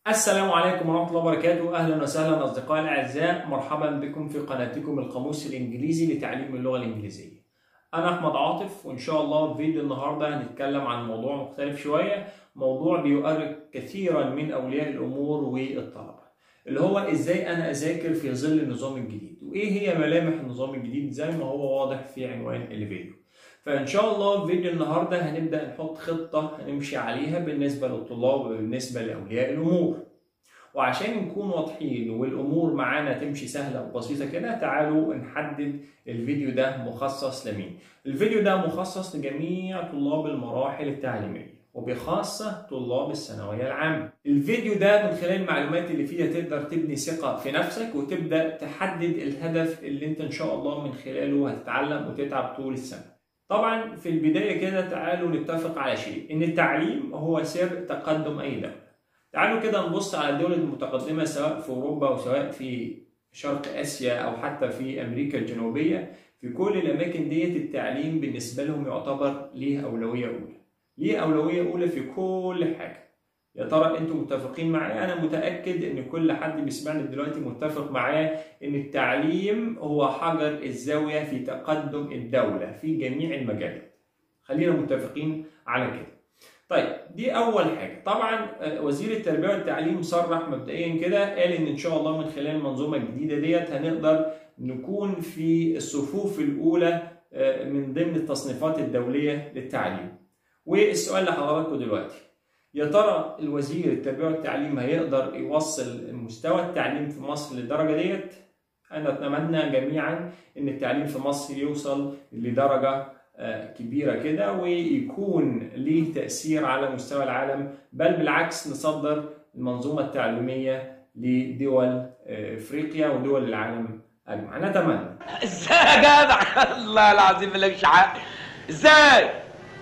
السلام عليكم ورحمة الله وبركاته أهلا وسهلا أصدقائي الأعزاء مرحبا بكم في قناتكم القاموس الإنجليزي لتعليم اللغة الإنجليزية أنا أحمد عاطف وإن شاء الله في فيديو النهاردة هنتكلم عن موضوع مختلف شوية موضوع بيؤرق كثيرا من أولياء الأمور والطلبة اللي هو إزاي أنا أذاكر في ظل النظام الجديد وإيه هي ملامح النظام الجديد زي ما هو واضح في عنوان الفيديو فان شاء الله في فيديو النهارده هنبدا نحط خطه هنمشي عليها بالنسبه للطلاب وبالنسبه لاولياء الامور وعشان نكون واضحين والامور معانا تمشي سهله وبسيطه كده تعالوا نحدد الفيديو ده مخصص لمين الفيديو ده مخصص لجميع طلاب المراحل التعليميه وبخاصة طلاب الثانوية العامة. الفيديو ده من خلال المعلومات اللي فيها تقدر تبني ثقة في نفسك وتبدأ تحدد الهدف اللي انت ان شاء الله من خلاله هتتعلم وتتعب طول السنة. طبعا في البداية كده تعالوا نتفق على شيء إن التعليم هو سر تقدم أي دولة. تعالوا كده نبص على الدول المتقدمة سواء في أوروبا أو سواء في شرق آسيا أو حتى في أمريكا الجنوبية في كل الأماكن ديت التعليم بالنسبة لهم يعتبر ليه أولوية أولى. ليه أولوية أولى في كل حاجة. يا ترى انتم متفقين معايا انا متاكد ان كل حد بيسمعني دلوقتي متفق معايا ان التعليم هو حجر الزاويه في تقدم الدوله في جميع المجالات خلينا متفقين على كده طيب دي اول حاجه طبعا وزير التربيه والتعليم صرح مبدئيا كده قال ان ان شاء الله من خلال المنظومه الجديده ديت هنقدر نكون في الصفوف الاولى من ضمن التصنيفات الدوليه للتعليم والسؤال لحضراتكم دلوقتي يا ترى الوزير التربيه والتعليم هيقدر يوصل مستوى التعليم في مصر للدرجه ديت انا اتمنى جميعا ان التعليم في مصر يوصل لدرجه كبيره كده ويكون ليه تاثير على مستوى العالم بل بالعكس نصدر المنظومه التعليميه لدول افريقيا ودول العالم اجمع نتمنى ازاي يا جدع الله العظيم مالكش حق ازاي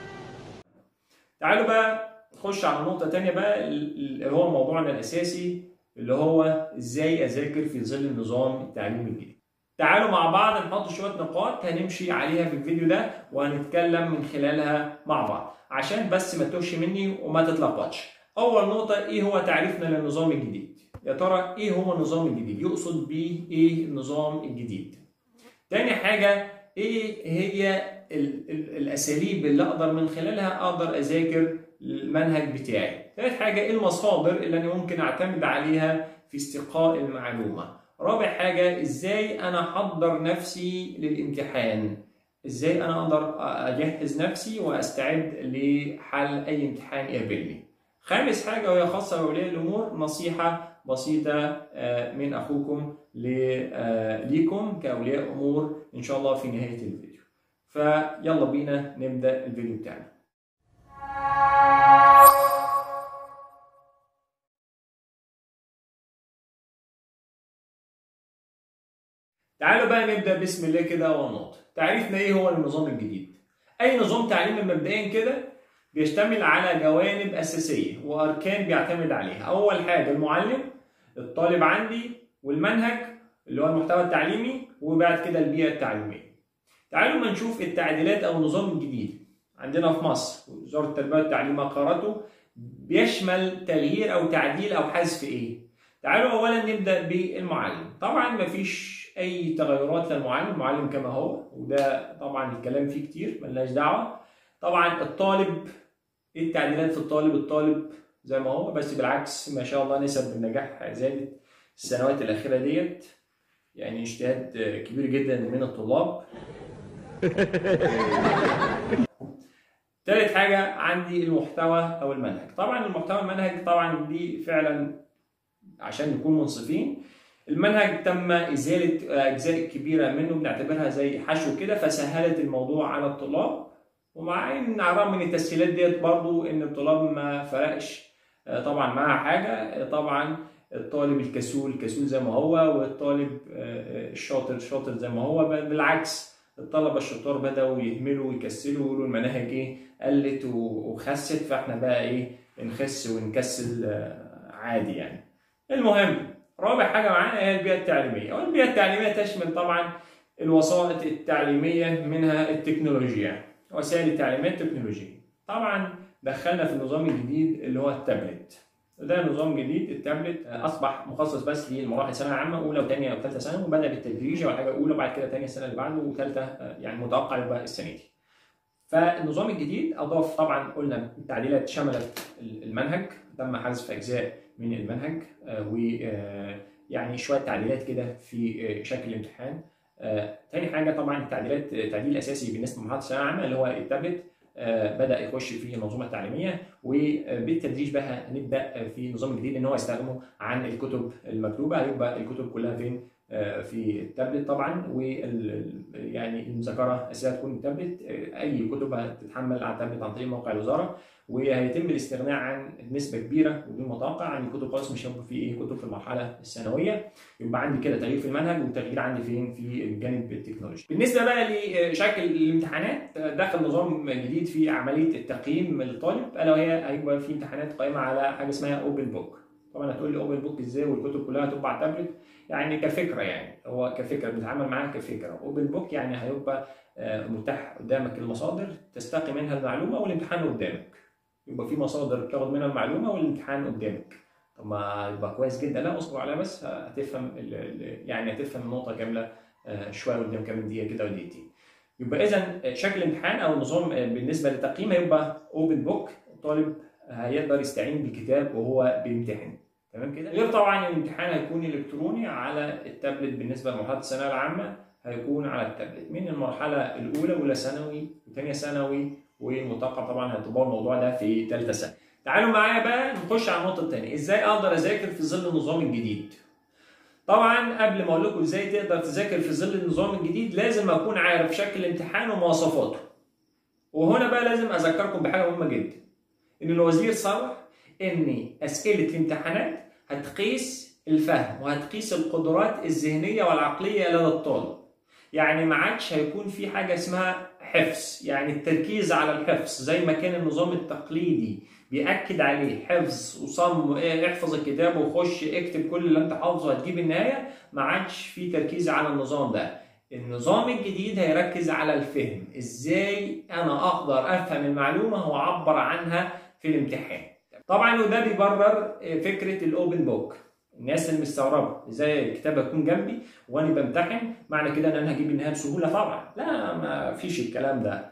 تعالوا بقى نخش على نقطة تانية بقى اللي هو موضوعنا الأساسي اللي هو إزاي أذاكر في ظل النظام التعليمي الجديد. تعالوا مع بعض نحط شوية نقاط هنمشي عليها في الفيديو ده وهنتكلم من خلالها مع بعض عشان بس ما تتوهش مني وما تتلخبطش. أول نقطة إيه هو تعريفنا للنظام الجديد؟ يا ترى إيه هو النظام الجديد؟ يقصد بيه إيه النظام الجديد؟ تاني حاجة إيه هي ال ال الأساليب اللي أقدر من خلالها أقدر أذاكر المنهج بتاعي ثالث حاجة ايه المصادر اللي انا ممكن اعتمد عليها في استقاء المعلومة رابع حاجة ازاي انا احضر نفسي للامتحان ازاي انا اقدر اجهز نفسي واستعد لحل اي امتحان يقابلني خامس حاجة وهي خاصة بأولياء الأمور نصيحة بسيطة من أخوكم ليكم كأولياء أمور إن شاء الله في نهاية الفيديو فيلا بينا نبدأ الفيديو بتاعنا تعالوا بقى نبدا بسم الله كده اول نقطه تعريفنا ايه هو النظام الجديد اي نظام تعليمي مبدئيا كده بيشتمل على جوانب اساسيه واركان بيعتمد عليها اول حاجه المعلم الطالب عندي والمنهج اللي هو المحتوى التعليمي وبعد كده البيئه التعليميه تعالوا ما نشوف التعديلات او النظام الجديد عندنا في مصر وزاره التربيه والتعليم اقرته بيشمل تغيير او تعديل او حذف ايه تعالوا اولا نبدا بالمعلم طبعا مفيش اي تغيرات للمعلم المعلم كما هو وده طبعا الكلام فيه كتير ملناش دعوه طبعا الطالب ايه التعديلات في الطالب الطالب زي ما هو بس بالعكس ما شاء الله نسب النجاح زادت السنوات الاخيره ديت يعني اجتهاد كبير جدا من الطلاب ثالث حاجة عندي المحتوى أو المنهج طبعا المحتوى المنهج طبعا دي فعلا عشان نكون منصفين المنهج تم إزالة أجزاء كبيرة منه بنعتبرها زي حشو كده فسهلت الموضوع على الطلاب ومع إن على الرغم من التسهيلات ديت برضو إن الطلاب ما فرقش طبعا معاها حاجة طبعا الطالب الكسول كسول زي ما هو والطالب الشاطر شاطر زي ما هو بالعكس الطلبة الشطار بدأوا يهملوا ويكسلوا ويقولوا المناهج ايه قلت وخست فاحنا بقى ايه نخس ونكسل عادي يعني. المهم رابع حاجة معانا هي البيئة التعليمية، والبيئة التعليمية تشمل طبعا الوسائط التعليمية منها التكنولوجيا، وسائل التعليمية التكنولوجية. طبعا دخلنا في النظام الجديد اللي هو التابلت. ده نظام جديد التابلت اصبح مخصص بس للمراحل ثانويه عامه اولى وثانيه وثالثه ثانوي وبدا بالتدريج اول حاجه اولى وبعد كده ثانيه السنه اللي بعده وثالثه يعني متوقع يبقى السنه دي. فالنظام الجديد اضاف طبعا قلنا التعديلات شملت المنهج تم حذف اجزاء من المنهج ويعني شويه تعديلات كده في شكل الامتحان. تاني حاجه طبعا التعديلات التعديل الاساسي بالنسبه لمرحله الثانويه العامه اللي هو التابلت بدا يخش في المنظومه التعليميه وبالتدريج بقى هنبدا في نظام جديد ان هو يستخدمه عن الكتب المكتوبه هيبقى الكتب كلها فين في التابلت طبعا وال يعني المذاكره اساسها تكون التابلت اي كتب هتتحمل على التابلت عن طريق موقع الوزاره وهيتم الاستغناء عن نسبه كبيره بدون متوقع عن الكتب خالص مش هيبقى في ايه كتب في المرحله الثانويه يبقى عندي كده تغيير في المنهج وتغيير عندي فين في الجانب التكنولوجي بالنسبه بقى لشكل الامتحانات دخل نظام جديد في عمليه التقييم للطالب الا وهي هيبقى في امتحانات قائمه على حاجه اسمها اوبن بوك طبعا هتقول لي اوبن بوك ازاي والكتب كلها هتبقى على التابلت يعني كفكره يعني هو كفكره بنتعامل معاها كفكره اوبن بوك يعني هيبقى متاح قدامك المصادر تستقي منها المعلومه والامتحان قدامك يبقى في مصادر تاخد منها المعلومه والامتحان قدامك طب ما يبقى كويس جدا لا اصبر عليها بس هتفهم يعني هتفهم النقطه كامله شويه قدام كام دقيقه كده ودقيقتين يبقى اذا شكل الامتحان او النظام بالنسبه للتقييم هيبقى اوبن بوك الطالب هيقدر يستعين بالكتاب وهو بيمتحن تمام كده غير طبعا الامتحان هيكون الكتروني على التابلت بالنسبه لمرحله الثانويه العامه هيكون على التابلت من المرحله الاولى اولى ثانوي وثانيه ثانوي والمتوقع طبعا هتبقى الموضوع ده في ثالثه ثانوي تعالوا معايا بقى نخش على النقطه الثانيه ازاي اقدر اذاكر في ظل النظام الجديد طبعا قبل ما اقول لكم ازاي تقدر تذاكر في ظل النظام الجديد لازم اكون عارف شكل الامتحان ومواصفاته وهنا بقى لازم اذكركم بحاجه مهمه جدا ان الوزير صرح ان اسئله الامتحانات هتقيس الفهم وهتقيس القدرات الذهنيه والعقليه لدى الطالب يعني ما عادش هيكون في حاجه اسمها حفظ يعني التركيز على الحفظ زي ما كان النظام التقليدي بيأكد عليه حفظ وصم احفظ الكتاب وخش اكتب كل اللي انت حافظه هتجيب النهايه ما عادش في تركيز على النظام ده النظام الجديد هيركز على الفهم ازاي انا اقدر افهم المعلومه واعبر عنها في الامتحان طبعا وده بيبرر فكره الاوبن بوك الناس اللي مستغربه ازاي الكتاب هيكون جنبي وانا بمتحن معنى كده ان انا هجيب النهايه بسهوله طبعا لا ما فيش الكلام ده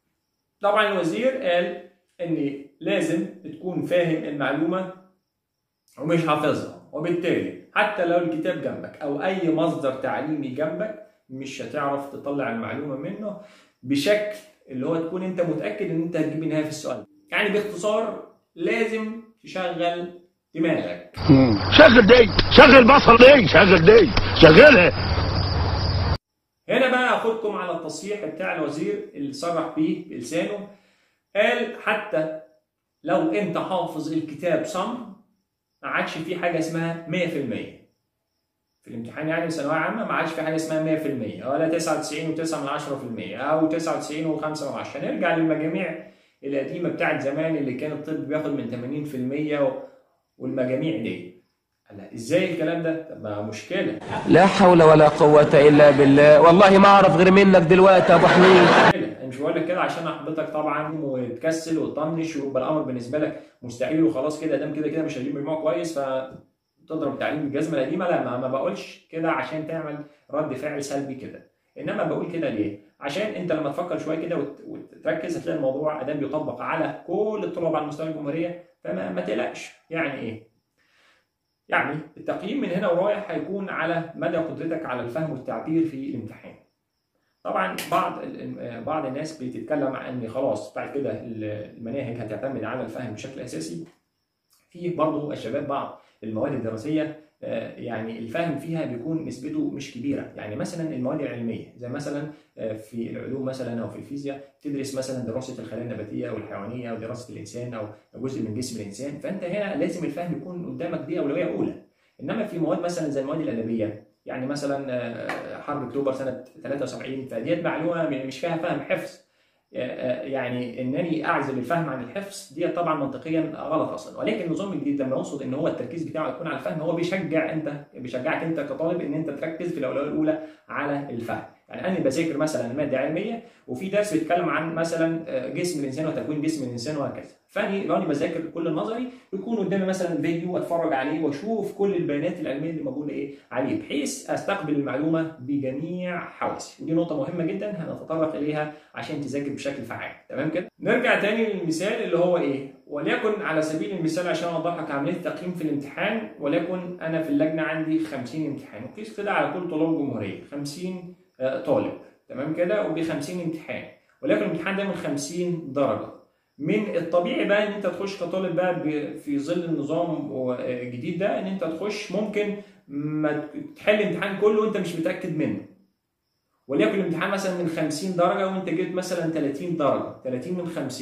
طبعا الوزير قال ان لازم تكون فاهم المعلومه ومش حافظها وبالتالي حتى لو الكتاب جنبك او اي مصدر تعليمي جنبك مش هتعرف تطلع المعلومه منه بشكل اللي هو تكون انت متاكد ان انت هتجيب النهايه في السؤال يعني باختصار لازم تشغل دماغك شغل دي شغل بصر دي شغل دي شغلها هنا بقى اخدكم على التصريح بتاع الوزير اللي صرح بيه بلسانه قال حتى لو انت حافظ الكتاب صم ما عادش في حاجه اسمها 100% في الامتحان يعني ثانويه عامه ما عادش في حاجه اسمها 100% ولا 99 و9 من 10% او 99 و5 من 10 نرجع للمجاميع القديمه بتاعت زمان اللي كان الطب بياخد من 80% والمجاميع دي هلا ازاي الكلام ده؟ طب ما مشكله لا حول ولا قوة إلا بالله والله ما أعرف غير منك دلوقتي يا أبو حميد انا مش بقول لك كده عشان احبطك طبعا وتكسل وتطنش ويبقى الامر بالنسبه لك مستحيل وخلاص كده دام كده كده مش هجيب مجموع كويس فتضرب تعليم الجزمه القديمه لا ما, ما بقولش كده عشان تعمل رد فعل سلبي كده انما بقول كده ليه؟ عشان انت لما تفكر شويه كده وت- وتركز هتلاقي الموضوع ادام بيطبق على كل الطلاب على مستوى الجمهوريه فما ما تقلقش يعني ايه؟ يعني التقييم من هنا ورايح هيكون على مدى قدرتك على الفهم والتعبير في الامتحان. طبعا بعض ال- بعض الناس بتتكلم عن ان خلاص بعد كده المناهج هتعتمد على الفهم بشكل اساسي. في برضه الشباب بعض المواد الدراسيه آه، يعني الفهم فيها بيكون نسبته مش كبيره، يعني مثلا المواد العلميه زي مثلا آه، في العلوم مثلا او في الفيزياء تدرس مثلا دراسه الخلايا النباتيه والحيوانيه او دراسه الانسان او جزء من جسم الانسان، فانت هنا لازم الفهم يكون قدامك دي اولويه اولى. انما في مواد مثلا زي المواد الادبيه يعني مثلا آه، حرب اكتوبر سنه 73 فديت معلومه مش فيها فهم حفظ آه، يعني انني اعزل الفهم عن الحفظ دي طبعا منطقيا غلط اصلا ولكن النظام الجديد لما يقصد ان هو التركيز بتاعه يكون على الفهم هو بيشجع انت بيشجعك انت كطالب ان انت تركز في الاولويه الاولى على الفهم يعني انا بذاكر مثلا ماده علميه وفي درس بيتكلم عن مثلا آه، جسم الانسان وتكوين جسم الانسان وهكذا فاني لو انا بذاكر كل النظري بيكون قدامي مثلا فيديو اتفرج عليه واشوف كل البيانات العلميه اللي موجوده ايه عليه بحيث استقبل المعلومه بجميع حواسي ودي نقطه مهمه جدا هنتطرق اليها عشان تذاكر بشكل فعال تمام كده نرجع تاني للمثال اللي هو ايه وليكن على سبيل المثال عشان اوضح لك عمليه التقييم في الامتحان وليكن انا في اللجنه عندي 50 امتحان وقيس كده على كل طلاب الجمهوريه 50 آه، طالب تمام كده وب 50 امتحان ولكن الامتحان ده من 50 درجه من الطبيعي بقى ان انت تخش كطالب بقى ب- في ظل النظام الجديد ده ان انت تخش ممكن ما تحل الامتحان كله وانت مش متاكد منه وليكن الامتحان مثلا من 50 درجه وانت جبت مثلا 30 درجه 30 من 50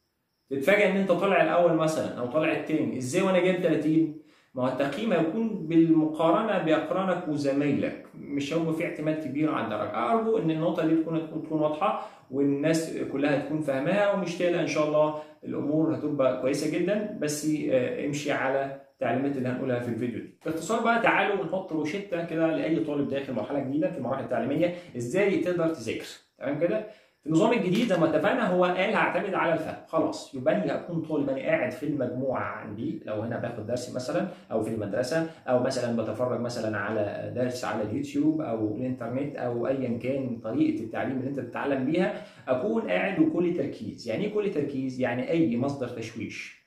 تتفاجئ ان انت طالع الاول مثلا او طالع التاني ازاي وانا جايب 30 ما هو التقييم هيكون بالمقارنه باقرانك وزمايلك مش هيبقى في اعتماد كبير على الدرجه ارجو ان النقطه دي تكون تكون تكون واضحه والناس كلها تكون فاهماها ومش تقلق ان شاء الله الامور هتبقى كويسه جدا بس آه، امشي على التعليمات اللي هنقولها في الفيديو دي باختصار بقى تعالوا نحط روشته كده لاي طالب داخل مرحله جديده في المراحل التعليميه ازاي تقدر تذاكر تمام كده في النظام الجديد زي ما اتفقنا هو قال هعتمد على الفهم خلاص يبقى انا هكون طالب انا قاعد في المجموعه عندي لو هنا باخد درس مثلا او في المدرسه او مثلا بتفرج مثلا على درس على اليوتيوب او الانترنت او ايا كان طريقه التعليم اللي انت بتتعلم بيها اكون قاعد وكل تركيز يعني ايه كل تركيز يعني اي مصدر تشويش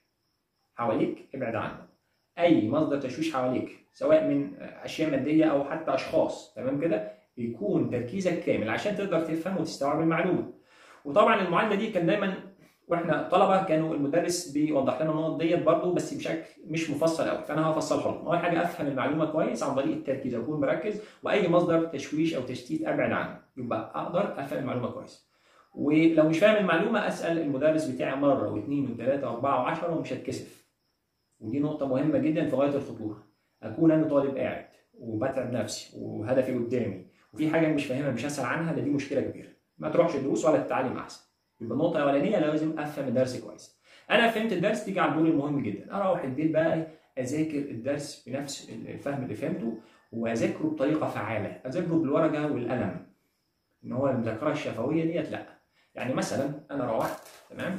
حواليك ابعد عنه اي مصدر تشويش حواليك سواء من اشياء ماديه او حتى اشخاص تمام كده يكون تركيزك كامل عشان تقدر تفهم وتستوعب المعلومه وطبعا المعادله دي كان دايما واحنا طلبه كانوا المدرس بيوضح لنا النقط ديت برضه بس بشكل مش مفصل قوي فانا هفصلها لكم اول حاجه افهم المعلومه كويس عن طريق التركيز اكون مركز واي مصدر تشويش او تشتيت ابعد عنه يبقى اقدر افهم المعلومه كويس ولو مش فاهم المعلومه اسال المدرس بتاعي مره واثنين وثلاثه واربعه وعشره ومش هتكسف ودي نقطه مهمه جدا في غايه الخطوره اكون انا طالب قاعد وبتعب نفسي وهدفي قدامي وفي حاجه مش فاهمها مش هسال عنها ده دي مشكله كبيره ما تروحش دروس ولا تتعلم احسن يبقى النقطه الاولانيه لازم افهم الدرس كويس انا فهمت الدرس تيجي على الدور المهم جدا اروح البيت بقى اذاكر الدرس بنفس الفهم اللي فهمته واذاكره بطريقه فعاله اذاكره بالورقه والقلم ان هو المذاكره الشفويه ديت لا يعني مثلا انا روحت تمام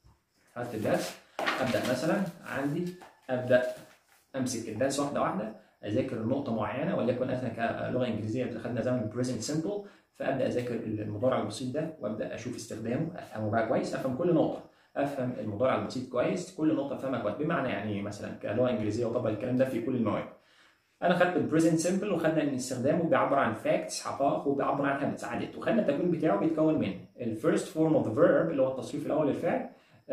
خدت الدرس ابدا مثلا عندي ابدا امسك الدرس واحده واحده اذاكر نقطه معينه وليكن احنا كلغه انجليزيه خدنا زمن بريزنت سمبل فابدا اذاكر المضارع البسيط ده وابدا اشوف استخدامه افهمه بقى كويس افهم كل نقطه افهم المضارع البسيط كويس كل نقطه افهمها كويس بمعنى يعني إيه مثلا كلغه انجليزيه وطبق الكلام ده في كل المواد انا خدت البريزنت سمبل وخدنا ان استخدامه بيعبر عن فاكتس حقائق وبيعبر عن هابتس عادات وخدنا التكوين بتاعه بيتكون من الفيرست فورم اوف ذا فيرب اللي هو التصريف الاول للفعل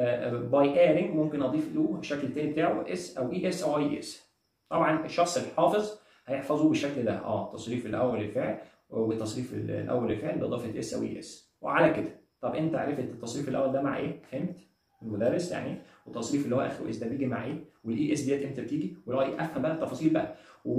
باي ادنج ممكن اضيف له الشكل الثاني بتاعه اس او اي اس او اي اس طبعا الشخص الحافظ هيحفظه بالشكل ده اه التصريف الاول للفعل والتصريف الاول للفعل باضافه اس او اي اس وعلى كده طب انت عرفت التصريف الاول ده مع ايه فهمت المدرس يعني والتصريف اللي هو اخره اس ده بيجي مع ايه والاي اس ديت امتى بتيجي واللي هو افهم بقى التفاصيل بقى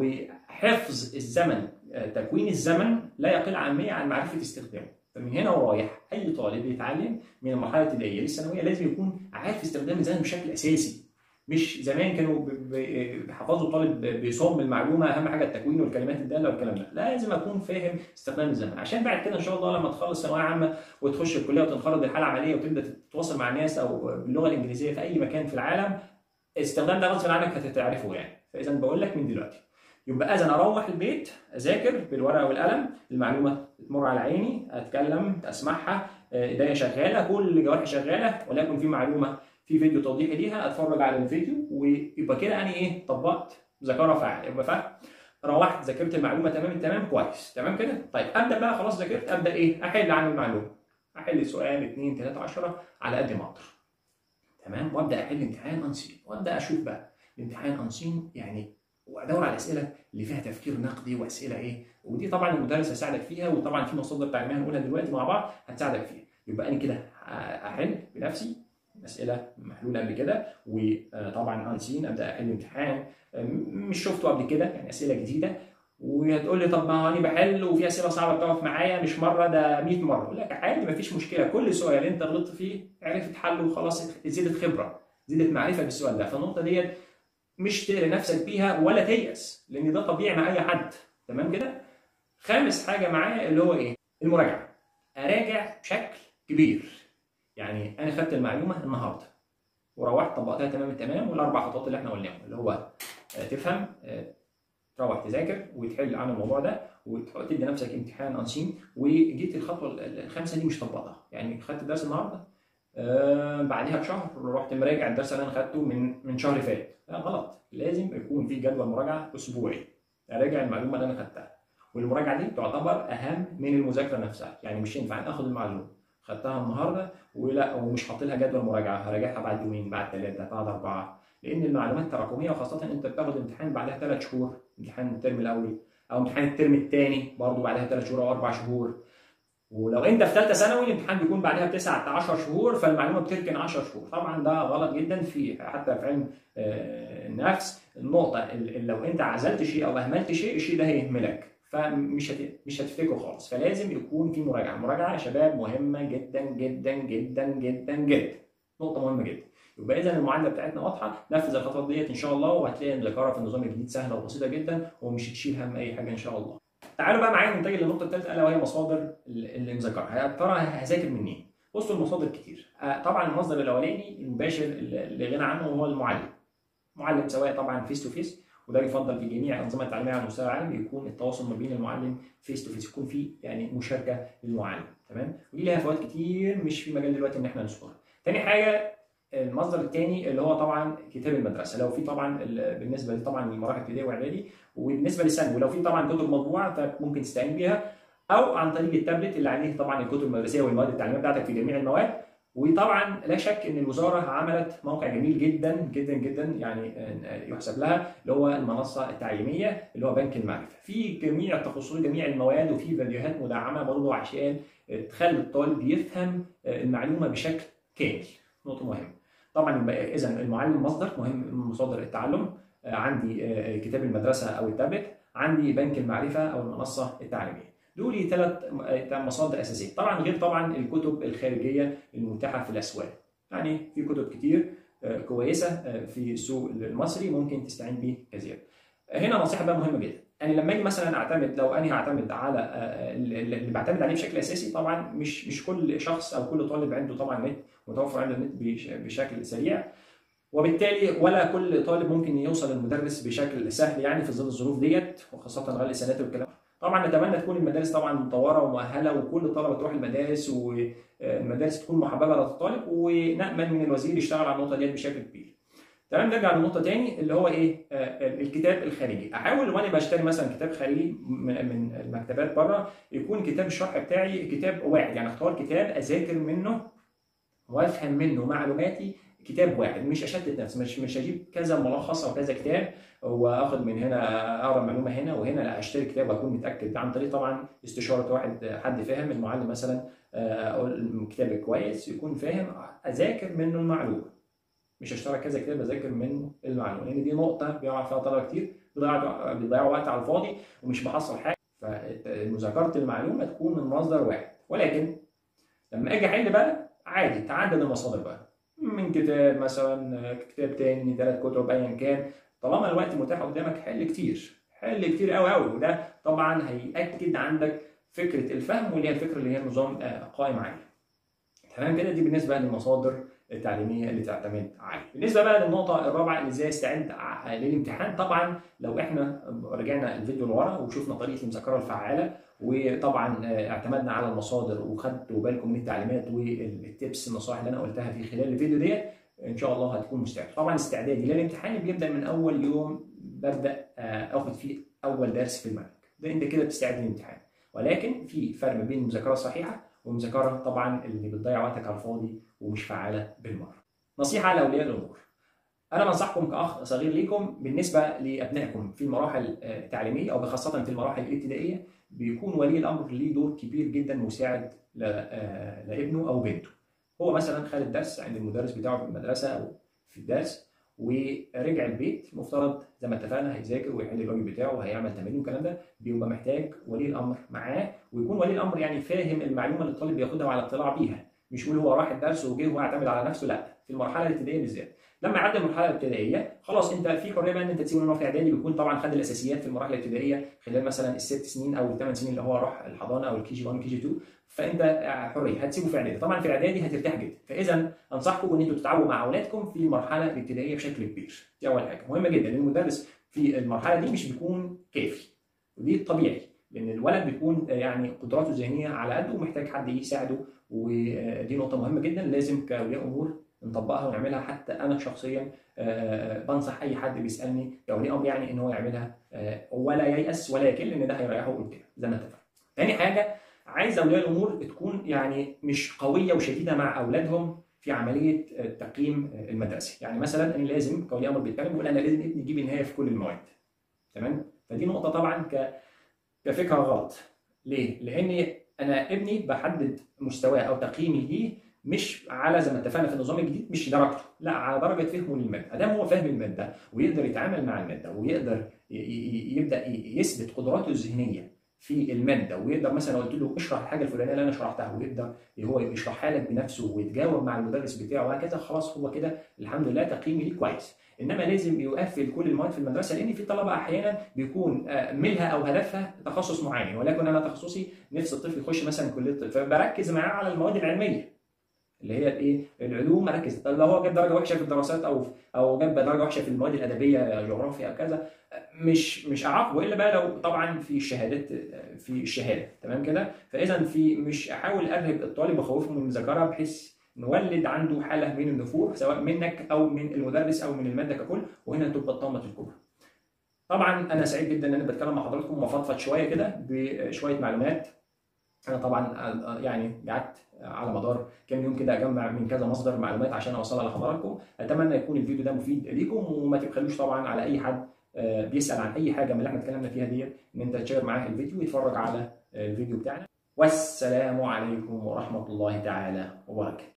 وحفظ الزمن آه، تكوين الزمن لا يقل عن عن معرفه استخدامه فمن هنا ورايح اي طالب بيتعلم من المرحله الابتدائيه للثانويه لازم يكون عارف استخدام الزمن بشكل اساسي مش زمان كانوا ب- ب- بيحفظوا الطالب بيصم المعلومه اهم حاجه التكوين والكلمات الداله والكلام ده لازم اكون فاهم استخدام الزمن عشان بعد كده ان شاء الله لما تخلص ثانويه عامه وتخش الكليه وتنخرط بالحاله العمليه وتبدا تتواصل مع الناس او باللغه الانجليزيه في اي مكان في العالم استخدام ده غصب عنك هتعرفه يعني فاذا بقول لك من دلوقتي يبقى اذا اروح البيت اذاكر بالورقه والقلم المعلومه تمر على عيني اتكلم اسمعها آه، ايديا شغاله كل جوارحي شغاله ولكن في معلومه في فيديو توضيحي ليها اتفرج على الفيديو ويبقى كده انا ايه طبقت ذاكره فعال يبقى فاهم روحت ذاكرت المعلومه تمام التمام كويس تمام كده طيب ابدا بقى خلاص ذاكرت ابدا ايه احل عن المعلومه احل سؤال 2 3 10 على قد ما اقدر تمام وابدا احل امتحان انسين وابدا اشوف بقى الامتحان انسين يعني وادور على الاسئله اللي فيها تفكير نقدي واسئله ايه ودي طبعا المدرس هيساعدك فيها وطبعا في مصادر تعليميه هنقولها دلوقتي مع بعض هتساعدك فيها يبقى انا كده احل بنفسي اسئله محلوله قبل كده وطبعا انسين ابدا احل امتحان مش شفته قبل كده يعني اسئله جديده وهتقول لي طب ما هو انا بحل وفي اسئله صعبه بتقف معايا مش مره ده 100 مره اقول لك عادي مفيش مشكله كل سؤال انت غلطت فيه عرفت حله وخلاص زيدت خبره زيدت معرفه بالسؤال ده فالنقطه ديت مش تقري نفسك بيها ولا تيأس لان ده طبيعي مع اي حد تمام كده خامس حاجه معايا اللي هو ايه المراجعه اراجع بشكل كبير يعني انا خدت المعلومه النهارده وروحت طبقتها تمام التمام والاربع خطوات اللي احنا قلناهم اللي هو آه، تفهم آه، تروح تذاكر وتحل عن الموضوع ده وتدي نفسك امتحان انسين وجيت الخطوه الخامسه دي مش طبقتها يعني خدت الدرس النهارده آه بعدها بشهر رحت مراجع الدرس اللي انا خدته من من شهر فات لا غلط لازم يكون في جدول مراجعه اسبوعي اراجع المعلومه اللي انا خدتها والمراجعه دي تعتبر اهم من المذاكره نفسها يعني مش ينفع اخد المعلومه خدتها النهارده ولا ومش حاطط لها جدول مراجعه هراجعها بعد يومين بعد ثلاثه بعد اربعه لان المعلومات تراكميه وخاصه انت بتاخد امتحان بعدها ثلاث شهور امتحان الترم الاول او امتحان الترم الثاني برضه بعدها ثلاث شهور او اربع شهور ولو انت في ثالثه ثانوي الامتحان بيكون بعدها بتسعة 10 شهور فالمعلومه بتركن 10 شهور طبعا ده غلط جدا في حتى في علم آه، النفس النقطه اللي لو انت عزلت شيء او اهملت شيء الشيء ده هيهملك فمش هت... مش هتفتكره خالص فلازم يكون في مراجعه المراجعه يا شباب مهمه جدا جدا جدا جدا جدا نقطه مهمه جدا يبقى اذا المعادله بتاعتنا واضحه نفذ الخطوات ديت ان شاء الله وهتلاقي الذاكره في النظام الجديد سهله وبسيطه جدا ومش هتشيل هم اي حاجه ان شاء الله تعالوا بقى معايا ننتقل للنقطه الثالثه الا وهي مصادر اللي مذاكرها يا ترى هذاكر منين بصوا المصادر كتير آه، طبعا المصدر الاولاني المباشر اللي غنى عنه هو المعلم معلم سواء طبعا فيس تو فيس وده يفضل في جميع الانظمه التعليميه على مستوى العالم يكون التواصل ما بين المعلم فيس تو فيس يكون في يعني مشاركه للمعلم تمام ودي ليها فوائد كتير مش في مجال دلوقتي ان احنا نذكرها تاني حاجه المصدر الثاني اللي هو طبعا كتاب المدرسه لو في طبعا ال- بالنسبه لي طبعا لمراحل ابتدائي واعدادي وبالنسبه للثانوي لو في طبعا كتب مطبوعه فممكن تستعين بيها او عن طريق التابلت اللي عليه طبعا الكتب المدرسيه والمواد التعليميه بتاعتك في جميع المواد وطبعا لا شك ان الوزاره عملت موقع جميل جدا جدا جدا يعني آه، يحسب لها اللي هو المنصه التعليميه اللي هو بنك المعرفه في جميع تخصصات جميع المواد وفي فيديوهات مدعمه برضه عشان تخلي الطالب يفهم آه، المعلومه بشكل كامل نقطه مهمه طبعا يبقى اذا المعلم مصدر مهم من مصادر التعلم آه، عندي آه، كتاب المدرسه او التابلت عندي بنك المعرفه او المنصه التعليميه دول ثلاث مصادر اساسيه طبعا غير طبعا الكتب الخارجيه المتاحه في الاسواق يعني في كتب كتير آه، كويسه آه، في السوق المصري ممكن تستعين بيه كثيرا هنا نصيحه بقى مهمه جدا انا لما اجي مثلا اعتمد لو انا هعتمد على آه، اللي بعتمد عليه بشكل اساسي طبعا مش مش كل شخص او كل طالب عنده طبعا نت متوفر عنده النت بش- بشكل سريع وبالتالي ولا كل طالب ممكن يوصل المدرس بشكل سهل يعني في ظل الظروف ديت وخاصه غير السنات والكلام طبعا نتمنى تكون المدارس طبعا مطوره ومؤهله وكل الطلبه تروح المدارس والمدارس تكون محببه للطالب ونامل من الوزير يشتغل على النقطه ديت بشكل كبير. تمام نرجع للنقطه تاني اللي هو ايه آه، الكتاب الخارجي احاول وانا بشتري مثلا كتاب خارجي من من المكتبات بره يكون كتاب الشرح بتاعي كتاب واحد يعني اختار كتاب اذاكر منه وافهم منه معلوماتي كتاب واحد مش اشتت نفسي مش مش اجيب كذا ملخص او كذا كتاب واخد من هنا اقرا معلومه هنا وهنا لا اشتري كتاب واكون متاكد عن طريق طبعا استشاره واحد حد فاهم المعلم مثلا آه، اقول الكتاب كويس يكون فاهم اذاكر منه المعلومه مش اشتري كذا كتاب اذاكر منه المعلومه لان دي نقطه بيقع فيها طلبه كتير بيضيعوا بيضيعوا وقت على الفاضي ومش بحصل حاجه فمذاكره المعلومه تكون من مصدر واحد ولكن لما اجي احل بقى عادي تعدد المصادر بقى من كتاب مثلا كتاب تاني ثلاث كتب ايا كان طالما الوقت متاح قدامك حل كتير حل كتير قوي قوي وده طبعا هيأكد عندك فكره الفهم واللي هي الفكره اللي هي النظام آه، قائم عليه تمام كده دي بالنسبه للمصادر التعليميه اللي تعتمد عليها بالنسبه بقى للنقطه الرابعه اللي ازاي استعد ع- للامتحان طبعا لو احنا رجعنا الفيديو لورا وشفنا طريقه المذاكره الفعاله وطبعا آه، اعتمدنا على المصادر وخدتوا بالكم من التعليمات والتبس النصائح اللي انا قلتها في خلال الفيديو ديت ان شاء الله هتكون مستعد طبعا استعدادي للامتحان بيبدا من اول يوم ببدا آه، اخد فيه اول درس في المنهج ده انت كده بتستعد للامتحان ولكن في فرق بين المذاكره الصحيحه والمذاكره طبعا اللي بتضيع وقتك على الفاضي ومش فعاله بالمره نصيحه لاولياء الامور انا بنصحكم كاخ صغير ليكم بالنسبه لابنائكم في المراحل آه، التعليميه او خاصه في المراحل الابتدائيه بيكون ولي الامر ليه دور كبير جدا مساعد ل- آه، لابنه او بنته هو مثلا خد الدرس عند المدرس بتاعه في المدرسه او في الدرس ورجع البيت مفترض زي ما اتفقنا هيذاكر ويحل الواجب بتاعه وهيعمل تمارين والكلام ده بيبقى محتاج ولي الامر معاه ويكون ولي الامر يعني فاهم المعلومه اللي الطالب بياخدها وعلى اطلاع بيها مش يقول هو راح الدرس وجه واعتمد على نفسه لا في المرحله الابتدائيه بالذات لما يعدي المرحله الابتدائيه خلاص انت في حريه بقى ان انت تسيبه ان هو في اعدادي بيكون طبعا خد الاساسيات في المراحل الابتدائيه خلال مثلا الست سنين او الثمان سنين اللي هو راح الحضانه او الكي جي 1 كي جي 2 فانت حريه هتسيبه في اعدادي طبعا في اعدادي هترتاح جدا فاذا انصحكم ان انتوا تتعبوا مع اولادكم في المرحله الابتدائيه بشكل كبير دي اول حاجه مهمه جدا لان المدرس في المرحله دي مش بيكون كافي ودي الطبيعي لان الولد بيكون يعني قدراته الذهنيه على قده ومحتاج حد يساعده ودي نقطه مهمه جدا لازم كاولياء امور نطبقها ونعملها حتى انا شخصيا بنصح اي حد بيسالني كاولياء امر يعني ان هو يعملها ولا ييأس ولكن لان ده هيريحه قدام زي ما اتفقنا. تاني حاجه عايز اولياء الامور تكون يعني مش قويه وشديده مع اولادهم في عمليه التقييم المدرسي، يعني مثلا انا لازم كولي امر بيتكلم بيقول انا لازم ابني يجيب النهايه في كل المواد. تمام؟ فدي نقطه طبعا ك كفكره غلط. ليه؟ لان انا ابني بحدد مستواه او تقييمي ليه مش على زي ما اتفقنا في النظام الجديد مش درجته، لا على درجه فهمه للماده، ادام هو فاهم الماده ويقدر يتعامل مع الماده ويقدر يبدا يثبت قدراته الذهنيه في الماده ويقدر مثلا قلت له اشرح الحاجه الفلانيه اللي انا شرحتها ويقدر هو يشرحها لك بنفسه ويتجاوب مع المدرس بتاعه وهكذا خلاص هو كده الحمد لله تقييمي ليه كويس انما لازم يقفل كل المواد في المدرسه لان في طلبه احيانا بيكون ميلها او هدفها تخصص معين ولكن انا تخصصي نفس الطفل يخش مثلا كليه الطب فبركز معاه على المواد العلميه اللي هي الايه العلوم ركز طب لو هو جاب درجه وحشه في الدراسات او او جاب درجه وحشه في المواد الادبيه جغرافيا او كذا مش مش اعاقبه الا بقى لو طبعا في الشهادات في الشهاده تمام كده فاذا في مش احاول ارهب الطالب واخوفه من المذاكره بحيث نولد عنده حاله من النفور سواء منك او من المدرس او من الماده ككل وهنا تبقى الطامه الكبرى. طبعا انا سعيد جدا ان انا بتكلم مع حضراتكم وافضفض شويه كده بشويه معلومات انا طبعا يعني قعدت على مدار كام يوم كده اجمع من كذا مصدر معلومات عشان اوصلها لحضراتكم اتمنى يكون الفيديو ده مفيد ليكم وما تبخلوش طبعا على اي حد بيسال عن اي حاجه من اللي احنا اتكلمنا فيها ديت ان انت تشير معاه الفيديو ويتفرج على الفيديو بتاعنا والسلام عليكم ورحمه الله تعالى وبركاته